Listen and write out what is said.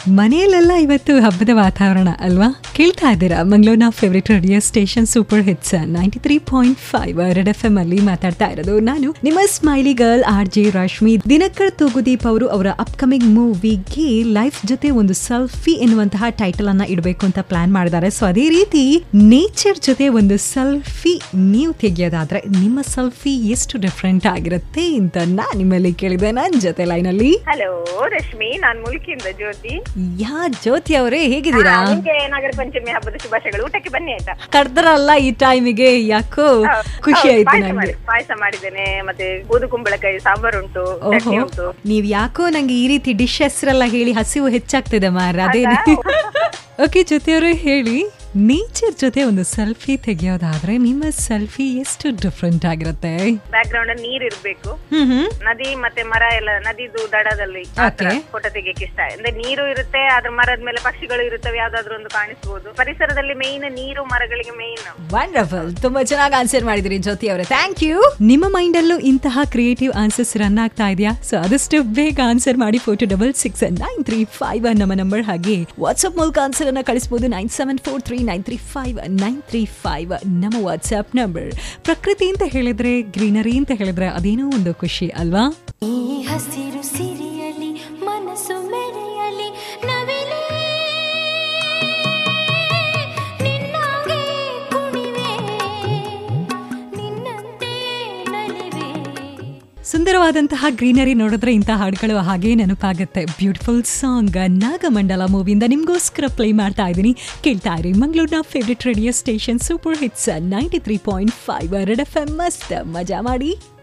ಮನೆಯಲ್ಲೆಲ್ಲ ಇವತ್ತು ಹಬ್ಬದ ವಾತಾವರಣ ಅಲ್ವಾ ಕೇಳ್ತಾ ಇದ್ದೀರಾ ಮಂಗಳೂರಿನ favourite radio station super hits ninety three point five red F M ಅಲ್ಲಿ ಮಾತಾಡ್ತಾ ಇರೋದು ನಾನು ನಿಮ್ಮ smiley girl R J Rashmi Dinakar Thoogudeep ಅವರು ಅವರ ಅಪ್ಕಮಿಂಗ್ ಮೂವಿಗೆ ಲೈಫ್ ಜೊತೆ ಒಂದು ಸೆಲ್ಫಿ ಎನ್ನುವಂತಹ ಟೈಟಲ್ ಅನ್ನ ಇಡಬೇಕು ಅಂತ ಪ್ಲಾನ್ ಮಾಡಿದ್ದಾರೆ ಸೊ ಅದೇ ರೀತಿ ನೇಚರ್ ಜೊತೆ ಒಂದು ಸೆಲ್ಫಿ ನೀವು ತೆಗೆಯೋದಾದ್ರೆ ನಿಮ್ಮ ಸೆಲ್ಫಿ ಎಷ್ಟು ಡಿಫ್ರೆಂಟ್ ಆಗಿರುತ್ತೆ ಅಂತ ನಾನು ನಿಮ್ಮಲ್ಲಿ ಕೇಳಿದೆ ನನ್ನ ಜೊತೆ ಲೈನಲ್ಲಿ ಹಲೋ ರಶ್ಮಿ ನಾನ್ ಮುಲ್ಕಿಂದ ಜ್ಯೋತಿ ಯಾ ಜ್ಯೋತಿ ಅವರೇ ಹೇಗಿದ್ದೀರಾ ಹಾ, ನಿಮ್ಗೆ ನಾಗರ ಪಂಚಮಿ ಹಬ್ಬದ ಶುಭಾಶಯಗಳು ಊಟಕ್ಕೆ ಬನ್ನಿ ಆಯ್ತಾ ಕರ್ದ್ರಲ್ಲ ಈ ಟೈಮಿಗೆ ಯಾಕೋ ಖುಷಿ ಹೌದು, ಆಯ್ತು ಪಾಯಸ ನಂಗೆ ಮಾಡಿ- ಪಾಯಸ ಮಾಡಿದ್ದೇನೆ ಮತ್ತೆ ಬೂದು ಕುಂಬಳಕಾಯಿ ಸಾಂಬಾರ್ ಉಂಟು ಚಟ್ನಿ ಓಹೋ ಉಂಟು ನೀವ್ ಯಾಕೋ ನಂಗೆ ಈ ರೀತಿ ಡಿಶ್ ಹೆಸರೆಲ್ಲ ಹೇಳಿ ಹಸಿವು ಹೆಚ್ಚಾಗ್ತಿದೆ ಮಾರ ಅದೇನೆ ಓಕೆ ಜೊತೆಯವರು ಹೇಳಿ ನೇಚರ್ ಜೊತೆ ಒಂದು ಸೆಲ್ಫಿ ತೆಗೆಯೋದಾದ್ರೆ ನಿಮ್ಮ ಸೆಲ್ಫಿ ಎಷ್ಟು ಡಿಫ್ರೆಂಟ್ ಆಗಿರುತ್ತೆ ಬ್ಯಾಕ್ ಗ್ರೌಂಡ್ ನೀರ್ ಇರ್ಬೇಕು ಹ್ಮ್ ಹ್ಮ್ ನದಿ ಮತ್ತೆ ಮರ ಎಲ್ಲ ನದಿದು ದಡದಲ್ಲಿ Okay. ಫೋಟೋ ತೆಗಿಯಕ್ಕೆ ಇಷ್ಟ ಅಂದ್ರೆ ನೀರು ಇರುತ್ತೆ ಅದ್ರ ಮರದ ಮೇಲೆ ಪಕ್ಷಿಗಳು ಇರುತ್ತವೆ ಯಾವ್ದಾದ್ರು ಒಂದು ಕಾಣಿಸ್ಬೋದು ಪರಿಸರದಲ್ಲಿ ಮೇಯ್ನ್ ನೀರು ಮರಗಳಿಗೆ ಮೇಯ್ನ್ ವಂಡರ್ಫುಲ್ ತುಂಬಾ ಚೆನ್ನಾಗಿ ಆನ್ಸರ್ ಮಾಡಿದಿರಿ ಜ್ಯೋತಿ ಅವರೇ ಥ್ಯಾಂಕ್ ಯು ನಿಮ್ಮ ಮೈಂಡ್ ಅಲ್ಲೂ ಇಂತಹ ಕ್ರಿಯೇಟಿವ್ ಆನ್ಸರ್ಸ್ ರನ್ ಆಗ್ತಾ ಇದೆಯಾ ಸೊ ಆದಷ್ಟು ಬೇಗ ಆನ್ಸರ್ ಮಾಡಿ photo double six nine three five ನಮ್ಮ ನಂಬರ್ ಹಾಗೆ ವಾಟ್ಸ್ಆಪ್ ಮೂಲಕ ಆನ್ಸರ್ ಅನ್ನ ಕಳಿಸಬಹುದು nine seven four three nine three five nine three five ನಮ್ಮ ವಾಟ್ಸ್ಆಪ್ ನಂಬರ್ ಪ್ರಕೃತಿ ಅಂತ ಹೇಳಿದ್ರೆ ಗ್ರೀನರಿ ಅಂತ ಹೇಳಿದ್ರೆ ಅದೇನೋ ಒಂದು ಖುಷಿ ಅಲ್ವಾ ಈ ಹಸಿರು ಸಿರಿಯಲಿ ಮನಸ್ಸು ಮೆರೆಯಲಿ ನವಿಲೇ ನಿನ್ನಾಗೆ ಕುಣಿವೆ ನಿನ್ನಂತೆ ನಲಿವೆ ಸುಂದರವಾದಂತಹ ಗ್ರೀನರಿ ನೋಡಿದ್ರೆ ಇಂತಹ ಹಾಡುಗಳು ಹಾಗೇ ನೆನಪಾಗುತ್ತೆ ಬ್ಯೂಟಿಫುಲ್ ಸಾಂಗ್ ನಾಗಮಂಡಲ ಮೂವಿಯಿಂದ ನಿಮ್ಗೋಸ್ಕರ ಪ್ಲೇ ಮಾಡ್ತಾ ಇದ್ದೀನಿ ಕೇಳ್ತಾ ಇರಿ ಮಂಗಳೂರಿನ favourite radio station super hits ninety three point five red F M ಮಸ್ತ್ ಮಜಾ ಮಾಡಿ